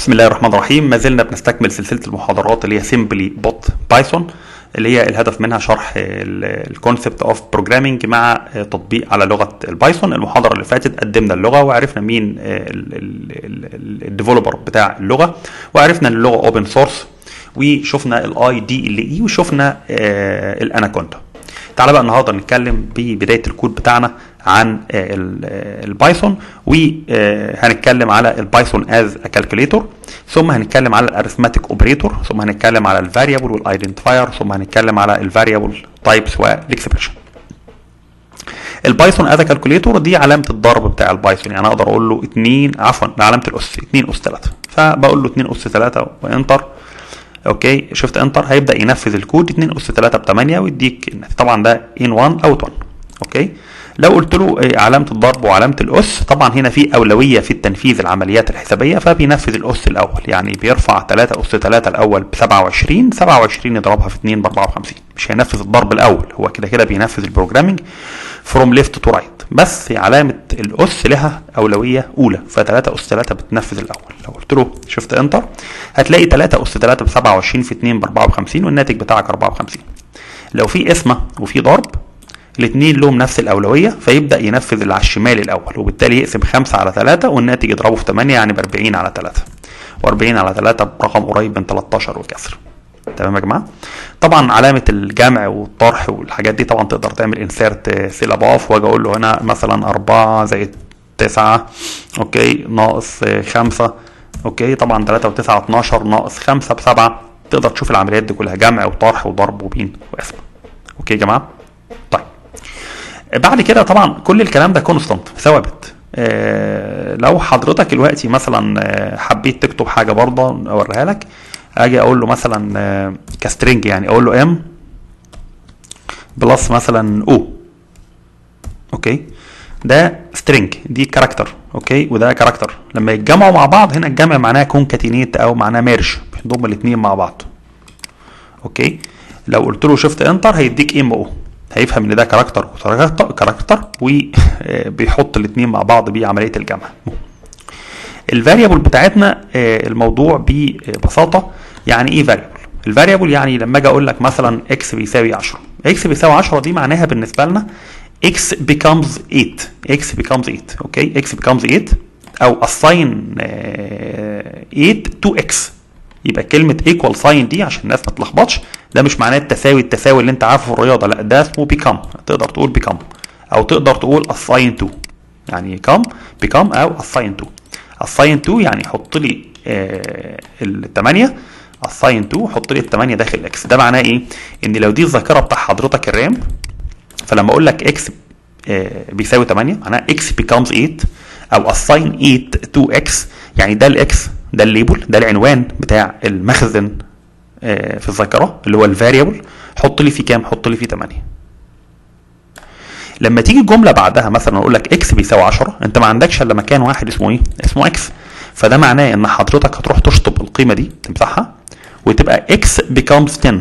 بسم الله الرحمن الرحيم ما زلنا بنستكمل سلسله المحاضرات اللي هي سيمبلي بوت بايثون اللي هي الهدف منها شرح الكونسبت اوف بروجرامينج مع تطبيق على لغه البايثون المحاضره اللي فاتت قدمنا اللغه وعرفنا مين الديفلوبر بتاع اللغه وعرفنا ان اللغه اوبن سورس وشفنا الاي دي ال اي وشفنا الاناكوندا تعالى بقى النهارده نتكلم ببدايه الكود بتاعنا عن البايثون وهنتكلم على البايثون از كالكوليتور ثم هنتكلم على الارثماتيك اوبريتور ثم هنتكلم على الفاريبل والايدنتيفاير ثم هنتكلم على الفاريبل تايبس والاكسبريشن البايثون از كالكوليتور دي علامه الضرب بتاع البايثون يعني اقدر اقول له 2 عفوا علامه الاس 2 اس 3 فبقول له 2 اس 3 وانتر اوكي شفت انتر هيبدا ينفذ الكود 2 اس 3 ب 8 ويديك طبعا ده ان 1 اوت 1 اوكي لو قلت له علامه الضرب وعلامه الاس طبعا هنا في اولويه في التنفيذ العمليات الحسابيه فبينفذ الاس الاول يعني بيرفع 3 اس 3 الاول ب 27 27 يضربها في 2 ب 54 مش هينفذ الضرب الاول هو كده كده بينفذ البروجرامنج فروم ليفت تو رايت بس علامه الاس لها اولويه اولى ف3 اس 3 بتنفذ الاول لو قلت له شفت انتر هتلاقي 3 اس 3 ب 27 في 2 ب 54 والناتج بتاعك 54 لو في قسمه وفي ضرب الاثنين لهم نفس الاولويه فيبدا ينفذ اللي على الشمال الاول وبالتالي يقسم 5 على 3 والناتج يضربه في 8 يعني ب 40 على 3 و40 على 3 برقم قريب من 13 وكسر تمام يا جماعه طبعا علامه الجمع والطرح والحاجات دي طبعا تقدر تعمل انسيرت سيل اباف واجي اقول له هنا مثلا 4 زائد 9 اوكي ناقص 5 اوكي طبعا 3 و9 12 ناقص 5 ب 7 تقدر تشوف العمليات دي كلها جمع وطرح وضرب وبين وقسم اوكي يا جماعه طيب بعد كده طبعا كل الكلام ده كونستانت ثوابت آه لو حضرتك دلوقتي مثلا حبيت تكتب حاجه برضه اوريها لك اجي اقول له مثلا آه كسترنج يعني اقول له ام بلس مثلا او اوكي ده سترينج دي كاركتر اوكي وده كاركتر لما يتجمعوا مع بعض هنا الجمع معناه كونكاتينيت او معناه ميرج بيضم الاثنين مع بعض اوكي لو قلت له شفت انتر هيديك ام او هيفهم ان ده كاركتر وكاركتر وبيحط الاثنين مع بعض بعمليه الجمع الفاريبل بتاعتنا الموضوع ببساطه يعني ايه فاريبل الفاريبل يعني لما اجي اقول لك مثلا اكس بيساوي 10 اكس بيساوي 10 دي معناها بالنسبه لنا x becomes 8 x becomes 8 اوكي x becomes 8 او assign 8 to x يبقى كلمة equal sign دي عشان الناس ما تلخبطش ده مش معناه التساوي التساوي اللي انت عارفه في الرياضة لا ده اسمه become تقدر تقول become او تقدر تقول assign to يعني come become او assign to assign to يعني حط لي آه الثمانية assign to حط لي الثمانية داخل اكس ده معناه ايه؟ ان لو دي الذاكرة بتاع حضرتك الرام فلما اقول لك اكس آه بيساوي 8 معناها اكس becomes 8 او assign 8 to x يعني ده الاكس ده الليبل ده العنوان بتاع المخزن آه في الذاكره اللي هو الفاريبل حط لي فيه كام حط لي فيه 8 لما تيجي الجمله بعدها مثلا اقول لك اكس بيساوي 10 انت ما عندكش الا مكان واحد اسمه ايه اسمه اكس فده معناه ان حضرتك هتروح تشطب القيمه دي تمسحها وتبقى اكس becomes 10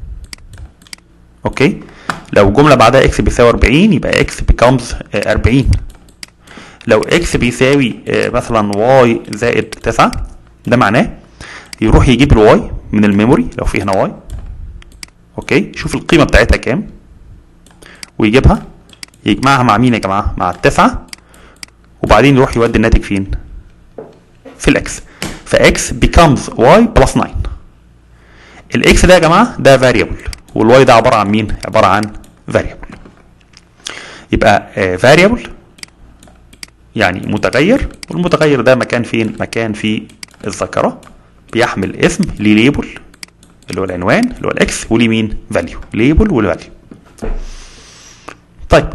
اوكي لو جمله بعدها اكس بيساوي 40 يبقى اكس becomes 40 لو اكس بيساوي مثلا واي زائد 9 ده معناه يروح يجيب الواي من الميموري لو في هنا واي اوكي شوف القيمه بتاعتها كام ويجيبها يجمعها مع مين يا جماعه مع التسعة وبعدين يروح يودي الناتج فين في الاكس فاكس becomes y بلس 9 الاكس ده يا جماعه ده فاريبل والواي ده عباره عن مين عباره عن فاريبل يبقى فاريبل يعني متغير والمتغير ده مكان فين مكان في الذاكره بيحمل اسم ليه ليبل اللي هو العنوان اللي هو الاكس وليه مين فاليو ليبل والفاليو طيب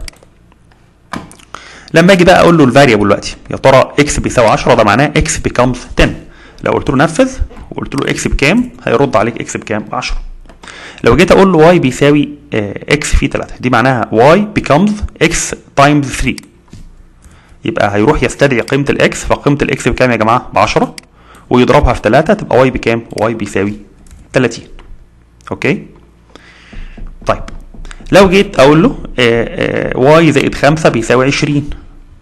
لما اجي بقى اقول له الفاريبل دلوقتي يا ترى اكس بيساوي 10 ده معناه اكس بيكمز 10 لو قلت له نفذ وقلت له اكس بكام هيرد عليك اكس بكام 10 لو جيت اقول له واي بيساوي اكس في 3 دي معناها واي بيكمز اكس تايمز 3 يبقى هيروح يستدعي قيمه الاكس فقيمه الاكس بكام يا جماعه ب 10 ويضربها في 3 تبقى واي بكام واي بيساوي 30 اوكي طيب لو جيت اقول له واي زائد 5 بيساوي 20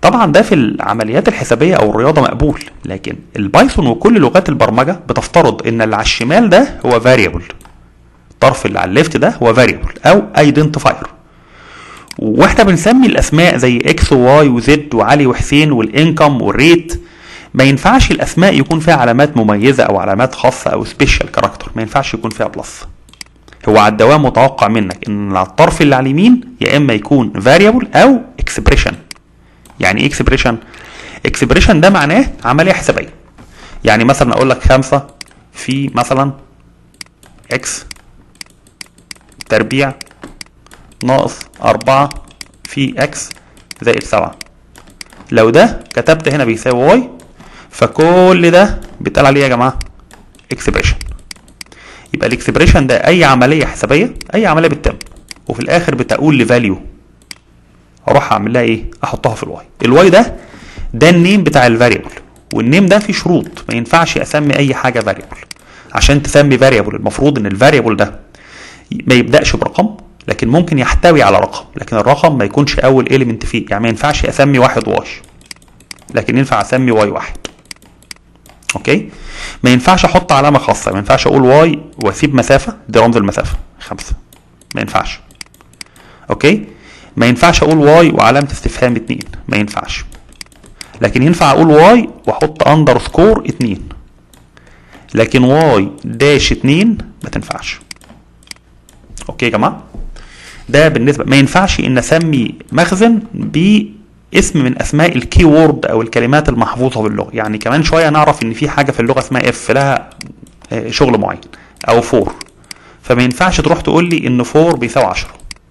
طبعا ده في العمليات الحسابيه او الرياضه مقبول لكن البايثون وكل لغات البرمجه بتفترض ان اللي على الشمال ده هو فاريبل الطرف اللي على الليفت ده هو فاريبل او ايدنتيفاير واحنا بنسمي الاسماء زي اكس وواي وزد وعلي وحسين والانكم والريت ما ينفعش الاسماء يكون فيها علامات مميزه او علامات خاصه او سبيشال كاركتر ما ينفعش يكون فيها بلس هو على الدوام متوقع منك ان على الطرف اللي على اليمين يا اما يكون فاريبل او اكسبريشن يعني ايه اكسبريشن اكسبريشن ده معناه عمليه حسابيه يعني مثلا اقول لك خمسة في مثلا اكس تربيع ناقص أربعة في اكس زائد سبعة لو ده كتبت هنا بيساوي واي فكل ده بيتقال عليه يا جماعة اكسبريشن يبقى الاكسبريشن ده اي عملية حسابية اي عملية بتتم وفي الاخر بتقول لفاليو اروح اعمل لها ايه احطها في الواي الواي ده ده النيم بتاع الفاريبل والنيم ده فيه شروط ما ينفعش اسمي اي حاجه فاريبل عشان تسمي فاريبل المفروض ان الفاريبل ده ما يبداش برقم لكن ممكن يحتوي على رقم لكن الرقم ما يكونش اول اليمنت فيه يعني ما ينفعش اسمي واحد واي لكن ينفع اسمي واي واحد اوكي ما ينفعش احط علامه خاصه ما ينفعش اقول واي واسيب مسافه دي رمز المسافه خمسة ما ينفعش اوكي ما ينفعش اقول واي وعلامه استفهام اتنين ما ينفعش لكن ينفع اقول واي واحط اندر سكور اتنين لكن واي داش اتنين ما تنفعش اوكي يا جماعه ده بالنسبه ما ينفعش ان اسمي مخزن باسم من اسماء الكي وورد او الكلمات المحفوظه باللغه يعني كمان شويه نعرف ان في حاجه في اللغه اسمها اف لها شغل معين او فور فما ينفعش تروح تقول لي ان فور بيساوي 10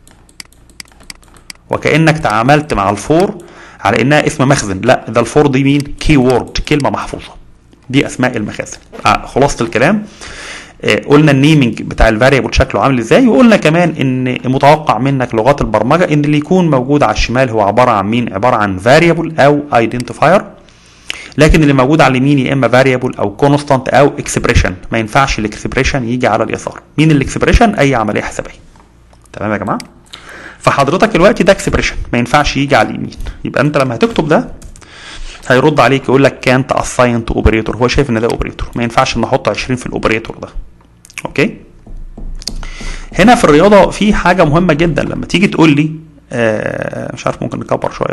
وكانك تعاملت مع الفور على انها اسم مخزن لا ده الفور دي مين كي وورد كلمه محفوظه دي اسماء المخازن آه خلاصه الكلام آه قلنا النيمنج بتاع الفاريبل شكله عامل ازاي وقلنا كمان ان متوقع منك لغات البرمجه ان اللي يكون موجود على الشمال هو عباره عن مين عباره عن فاريبل او ايدنتيفاير لكن اللي موجود على اليمين يا اما فاريبل او كونستانت او اكسبريشن ما ينفعش الاكسبريشن يجي على اليسار مين الاكسبريشن اي عمليه حسابيه تمام يا جماعه فحضرتك دلوقتي ده اكسبريشن ما ينفعش يجي على اليمين يبقى انت لما هتكتب ده هيرد عليك يقول لك كانت اساين تو اوبريتور هو شايف ان ده اوبريتور ما ينفعش ان احط 20 في الاوبريتور ده اوكي هنا في الرياضه في حاجه مهمه جدا لما تيجي تقول لي آه مش عارف ممكن نكبر شويه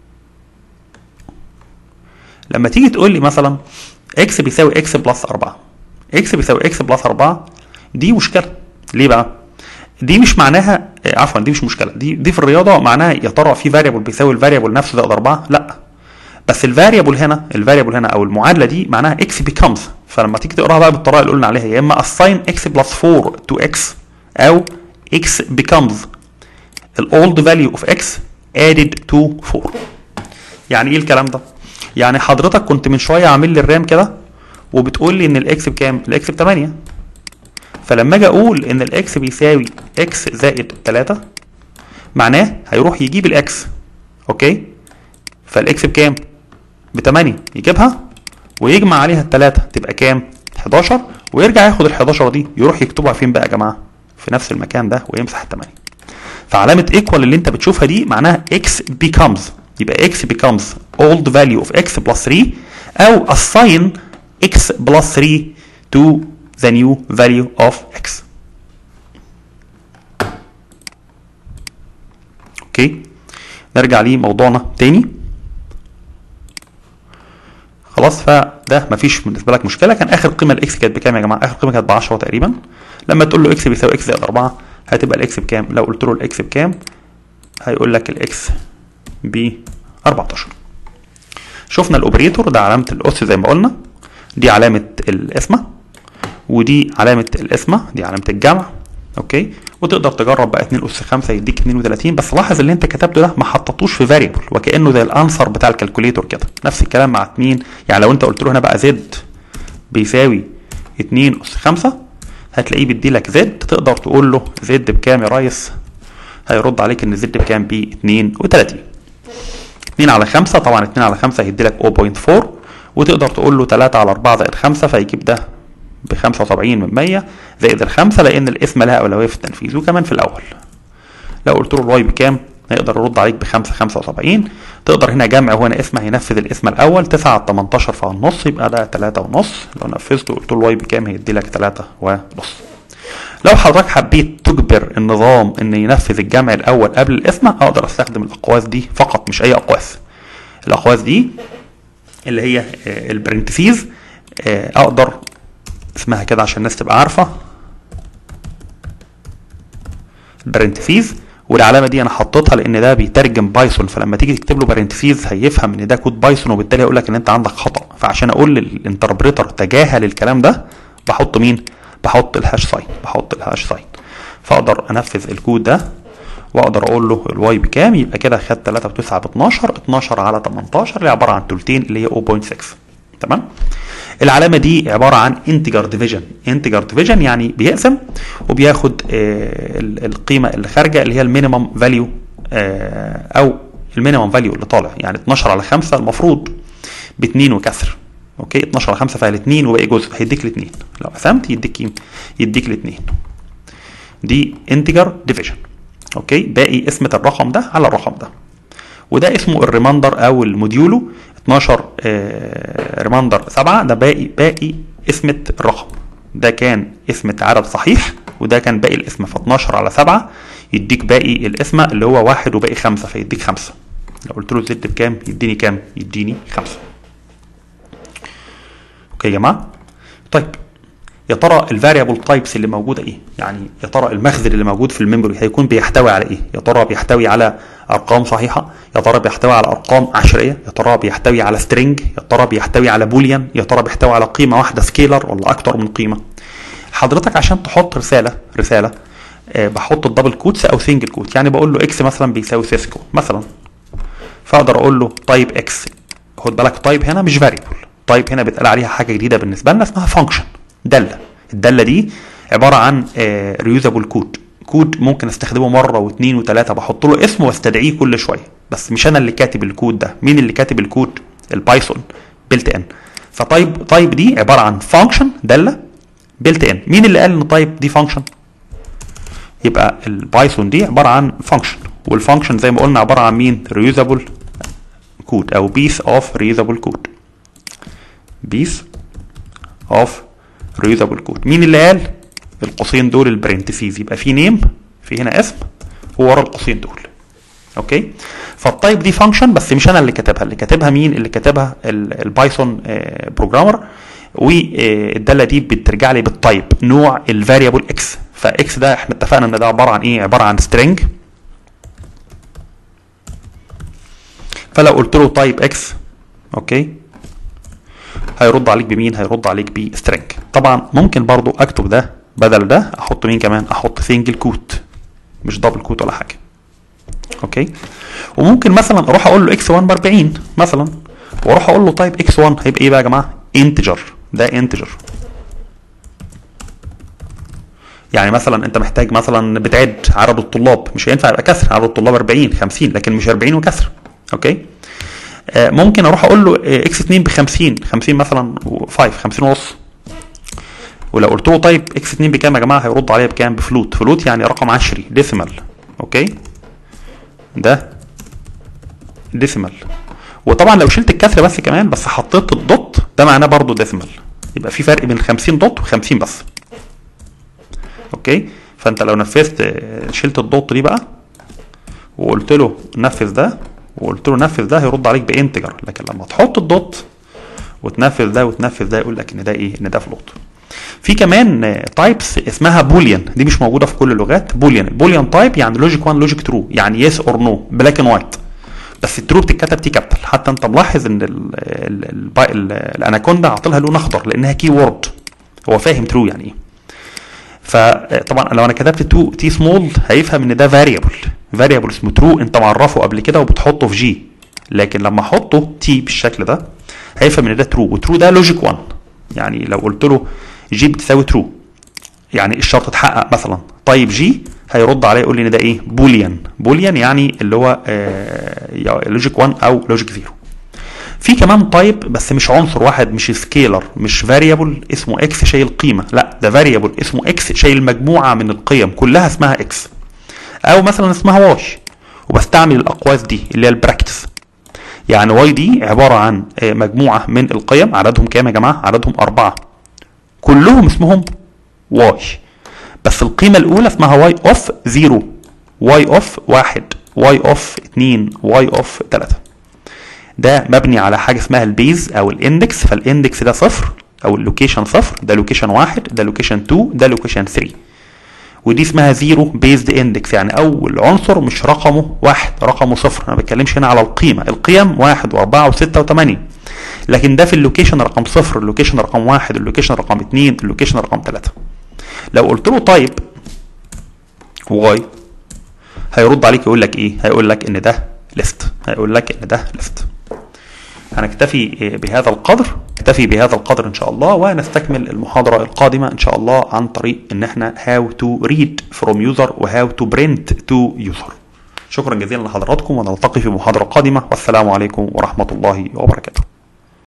لما تيجي تقول لي مثلا اكس بيساوي اكس بلس 4 اكس بيساوي اكس بلس 4 دي مشكله ليه بقى دي مش معناها عفوا دي مش مشكله دي دي في الرياضه معناها يا ترى في فاريبل بيساوي الفاريبل نفسه زائد 4 لا بس الفاريبل هنا الفاريبل هنا او المعادله دي معناها اكس بيكمز فلما تيجي تقراها بقى بالطريقه اللي قلنا عليها يا اما assign x بلس 4 to x او x becomes الاولد فاليو اوف x added to 4 يعني ايه الكلام ده يعني حضرتك كنت من شويه عامل لي الرام كده وبتقول لي ان الاكس بكام الاكس ب 8 فلما اجي اقول ان الاكس بيساوي اكس زائد 3 معناه هيروح يجيب الاكس اوكي فالاكس بكام ب 8 يجيبها ويجمع عليها الثلاثة تبقى كام 11 ويرجع ياخد ال 11 دي يروح يكتبها فين بقى يا جماعه في نفس المكان ده ويمسح ال 8 فعلامه ايكوال اللي انت بتشوفها دي معناها x becomes يبقى x becomes old value of x plus 3 او assign x plus 3 to the new value of x اوكي نرجع لموضوعنا تاني خلاص فده مفيش بالنسبه لك مشكله كان اخر قيمه الاكس كانت بكام يا جماعه اخر قيمه كانت ب 10 تقريبا لما تقول له اكس بيساوي اكس زائد 4 هتبقى الاكس بكام لو قلت له الاكس بكام هيقول لك الاكس ب 14 شفنا الاوبريتور ده علامه الاس زي ما قلنا دي علامه القسمه ودي علامه القسمه دي علامه الجمع اوكي وتقدر تجرب بقى 2 اس 5 يديك 32 بس لاحظ اللي انت كتبته ده ما حطيتوش في فاريبل وكانه زي الانسر بتاع الكالكوليتور كده نفس الكلام مع 2 يعني لو انت قلت له هنا بقى زد بيساوي 2 اس 5 هتلاقيه بيدي لك زد تقدر تقول له زد بكام يا ريس هيرد عليك ان زد بكام ب 32 2 على 5 طبعا 2 على 5 هيدي لك 0.4 وتقدر تقول له 3 على 4 زائد 5 فيجيب ده ب 75 من 100 زائد الخمسة لأن الاسم لها أولوية في التنفيذ وكمان في الأول لو قلت له الواي بكام هيقدر يرد عليك بخمسة خمسة وسبعين تقدر هنا جمع وهنا اسم هينفذ الاسم الاول تسعة على 18 فالنص يبقى ده تلاتة ونص لو نفذته قلت له واي بكام هيدي لك تلاتة ونص لو حضرتك حبيت تجبر النظام ان ينفذ الجمع الاول قبل الاسم اقدر استخدم الاقواس دي فقط مش اي اقواس الاقواس دي اللي هي آه، البرنتسيز آه، اقدر اسمها كده عشان الناس تبقى عارفه برنتسيز والعلامه دي انا حطيتها لان ده بيترجم بايثون فلما تيجي تكتب له برنتسيز هيفهم ان ده كود بايثون وبالتالي يقول لك ان انت عندك خطا فعشان اقول للانتربريتر تجاهل الكلام ده بحط مين بحط الهاش ساين بحط الهاش ساين فاقدر انفذ الكود ده واقدر اقول له الواي بكام يبقى كده خد 3 و9 ب 12 12 على 18 اللي عباره عن تلتين اللي هي 0.6 تمام العلامه دي عباره عن انتجر ديفيجن انتجر ديفيجن يعني بيقسم وبياخد آه، ال- القيمه اللي خارجه اللي هي المينيمم فاليو او المينيمم فاليو اللي طالع يعني 12 على 5 المفروض ب 2 وكسر اوكي 12 على 5 فيها الاثنين وباقي جزء هيديك الاثنين لو قسمت يديك كام؟ يديك الاثنين دي انتجر ديفيجن اوكي باقي قسمه الرقم ده على الرقم ده وده اسمه الريماندر او الموديولو 12 آه، ريماندر 7 ده باقي باقي اسمه الرقم ده كان اسمة عدد صحيح وده كان باقي الاسم ف 12 على 7 يديك باقي الاسم اللي هو واحد وباقي خمسة فيديك خمسة لو قلت له زد بكام يديني كام يديني خمسة اوكي يا جماعه طيب يا ترى الفاريبل تايبس اللي موجوده ايه يعني يا ترى المخزن اللي موجود في الميموري هيكون بيحتوي على ايه يا ترى بيحتوي على ارقام صحيحه يا ترى بيحتوي على ارقام عشريه يا ترى بيحتوي على سترينج يا ترى بيحتوي على بوليان يا ترى بيحتوي على قيمه واحده سكيلر ولا اكتر من قيمه حضرتك عشان تحط رساله رساله آه بحط الدبل كوتس او سنجل كوت يعني بقول له اكس مثلا بيساوي سيسكو مثلا فاقدر اقول له تايب اكس خد بالك تايب هنا مش فاريبل تايب هنا بيتقال عليها حاجه جديده بالنسبه لنا اسمها فانكشن داله الداله دي عباره عن ريوزابل كود كود ممكن استخدمه مره واثنين وثلاثه بحط له اسم واستدعيه كل شويه بس مش انا اللي كاتب الكود ده مين اللي كاتب الكود البايثون بيلت ان فتايب تايب دي عباره عن فانكشن داله بيلت ان مين اللي قال ان تايب دي فانكشن يبقى البايثون دي عباره عن فانكشن والفانكشن زي ما قلنا عباره عن مين ريوزابل كود او بيس اوف ريوزابل كود بيس اوف ريوزابل كود مين اللي قال القوسين دول البرنتسيز يبقى في نيم في هنا اسم وورا القوسين دول اوكي فالتايب دي فانكشن بس مش انا اللي كاتبها اللي كاتبها مين اللي كاتبها البايثون بروجرامر والداله دي بترجع لي بالتايب نوع الفاريبل اكس فاكس ده احنا اتفقنا ان ده عباره عن ايه عباره عن سترينج فلو قلت له تايب اكس اوكي هيرد عليك بمين هيرد عليك بسترينج طبعا ممكن برضو اكتب ده بدل ده احط مين كمان احط سنجل كوت مش دبل كوت ولا حاجه اوكي وممكن مثلا اروح اقول له اكس 1 ب 40 مثلا واروح اقول له تايب اكس 1 هيبقى ايه بقى يا جماعه انتجر ده انتجر يعني مثلا انت محتاج مثلا بتعد عدد الطلاب مش هينفع يبقى كسر عدد الطلاب 40 50 لكن مش 40 وكسر اوكي آه ممكن اروح اقول له اكس 2 ب 50 50 مثلا 5 50 ونص ولو قلت له طيب اكس 2 بكام يا جماعه هيرد عليا بكام بفلوت فلوت يعني رقم عشري ديسيمال اوكي ده ديسيمال وطبعا لو شلت الكسر بس كمان بس حطيت الدوت ده معناه برضه ديسيمال يبقى في فرق بين 50 دوت و50 بس اوكي فانت لو نفذت شلت الدوت دي بقى وقلت له نفذ ده وقلت له نفذ ده هيرد عليك بانتجر لكن لما تحط الدوت وتنفذ ده وتنفذ ده يقول لك ان ده ايه ان ده فلوت في كمان تايبس اسمها بوليان دي مش موجوده في كل اللغات بوليان بوليان تايب يعني لوجيك 1 لوجيك ترو يعني يس اور نو بلاك اند وايت بس الترو بتتكتب تي كابيتال حتى انت ملاحظ ان الاناكوندا عاطلها لون اخضر لانها كي وورد هو فاهم ترو يعني ايه فطبعا لو انا كتبت تو تي سمول هيفهم ان ده فاريبل فاريبل اسمه ترو انت معرفه قبل كده وبتحطه في جي لكن لما احطه تي بالشكل ده هيفهم ان ده ترو وترو ده لوجيك 1 يعني لو قلت له جي بتساوي ترو يعني الشرط اتحقق مثلا طيب جي هيرد عليا يقول لي ان ده ايه بوليان بوليان يعني اللي هو آه لوجيك 1 او لوجيك 0 في كمان تايب بس مش عنصر واحد مش سكيلر مش فاريبل اسمه اكس شايل قيمه لا ده فاريبل اسمه اكس شايل مجموعه من القيم كلها اسمها اكس او مثلا اسمها واي وبستعمل الاقواس دي اللي هي البراكتس يعني واي دي عباره عن آه، مجموعه من القيم عددهم كام يا جماعه عددهم اربعه كلهم اسمهم واي بس القيمه الاولى اسمها واي اوف زيرو واي اوف واحد واي اوف اتنين واي اوف تلاته ده مبني على حاجه اسمها البيز او الاندكس فالاندكس ده صفر او اللوكيشن صفر ده لوكيشن واحد ده لوكيشن 2 ده لوكيشن 3 ودي اسمها زيرو بيزد اندكس يعني اول عنصر مش رقمه واحد رقمه صفر انا ما بتكلمش هنا على القيمه القيم واحد واربعه وسته وثمانيه لكن ده في اللوكيشن رقم صفر اللوكيشن رقم واحد اللوكيشن رقم اتنين اللوكيشن رقم ثلاثه لو قلت له طيب واي هيرد عليك يقول لك ايه هيقول لك ان ده ليست هيقول لك ان ده ليست هنكتفي بهذا القدر نكتفي بهذا القدر ان شاء الله ونستكمل المحاضرة القادمة ان شاء الله عن طريق ان احنا how to read from user و how to print to user شكرا جزيلا لحضراتكم ونلتقي في محاضرة قادمة والسلام عليكم ورحمة الله وبركاته